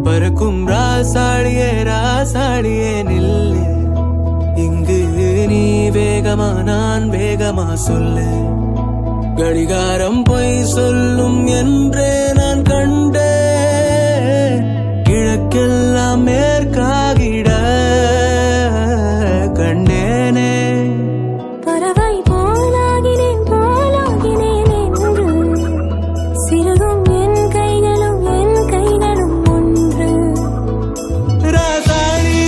பறக்கும் ராசாடியே ராசாடியே நில்லு இங்கு நீ வேகமா நான் வேகமா சொல்லு கடிகாரம் பொய் சொல்லும் என்றே நான் கண்டேன் கிழக்கெல்லாம் மேற்காகிட கண்டேனே பறவை போலாகினேன் போலாகினேன் என்று சிறகும் என் கைகளும் என் கைகளும் ஒன்று ராசாடி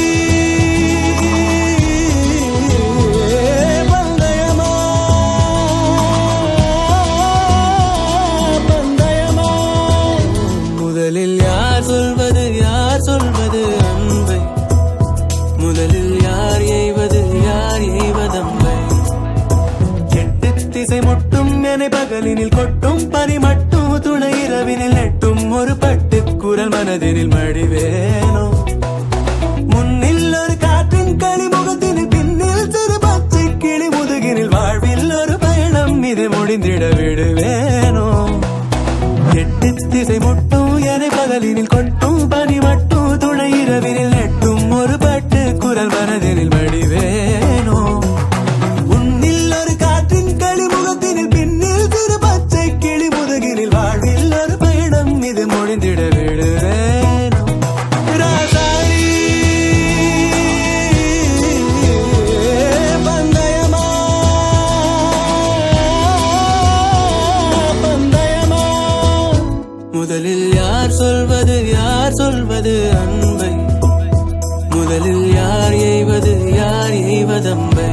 பந்தயமா பந்தயமா முதலில் யார் சொல்வது யார் சொல்வது அன்பை முதலில் யார் எய்வது யார் எய்வதம்பை எட்டு திசை முட்டும் என பகலினில் கொட்டும் பனி மட்டும் துணை இரவினில் நெட்டும் ஒரு பட்டு குரல் மனதினில் மடிவேனோ முன்னில் ஒரு காற்றின் களி முகத்தினில் பின்னில் சிறு பச்சை கிளி முதுகினில் வாழ்வில் ஒரு பயணம் இது முடிந்திட விடுவேனோ எட்டு திசை முட்டும் என பகலினில் கொட்டும் பனி மட்டும் துணை இரவினில் நெட்டும் ஒரு பட்டு குரல் மனதினில் மடிவேனோ உன்னில் ஒரு காற்றின் களி முகத்தினில் பின்னில் சிறு பச்சை கிளி முதுகினில் வாழ்வில் ஒரு பயணம் இது முடிந்திட விடுவேனோ ராசாரி பந்தயமா பந்தயமா முதலில் யார் சொல்வது யார் சொல்வது அன்பை முதலில் யார் எய்வது யார் எய்வதம்பை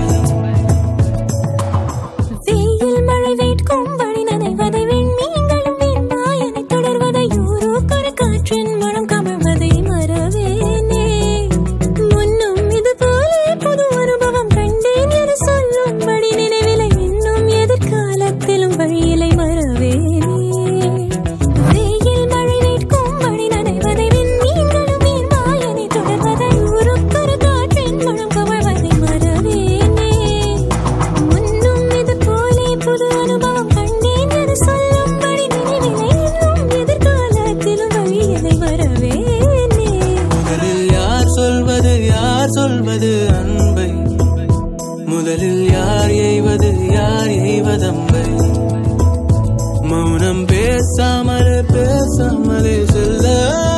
வெயில் மழை வேட்கும் வழி நனைவதை விண்மீன்களும் வெண்மாயனை தொடர்வதை யூரோக்கொரு காற்றின் மனம் கமழ்வதை மறவேனே முன்னும் இது போலே புது அனுபவம் கண்டேன் என சொல்லும்படி நினைவிலை இன்னும் எதிர்காலத்திலும் வழியிலை மறவேனே வெயில் மழை வேட்கும் வழி நனைவதை விண்மீன்களும் வெண்மாயனை தொடர்வதை யூரோக்கொரு காற்றின் மனம் கமழ்வதை மறவேனே முன்னும் இது போலே புது அனுபவம் கண்டேன் என சொல்லும்படி நினைவிலை இன்னும் எதிர்காலத்திலும் வழியதை வரவேனே முதலில் யார் சொல்வது யார் சொல்வது அன்பை முதலில் யார் எய்வது யார் எய்வதம்பை மௌனம் பேசாமலே பேசாமலே செல்ல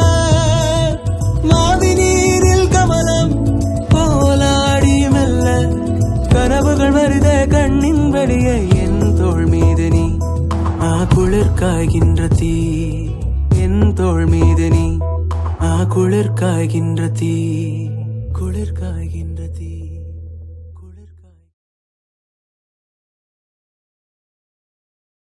மாவி நீரில் கமலம் போலாடி மெல்ல கனவுகள் வருத கண்ணின் வழியே என் தோள் மீது நீ ஆ குளிர் காய்கின்ற தீ என் தோள் மீது நீ ஆ குளிர் காய்கின்ற தீ குளிர் காய்கின்ற தீ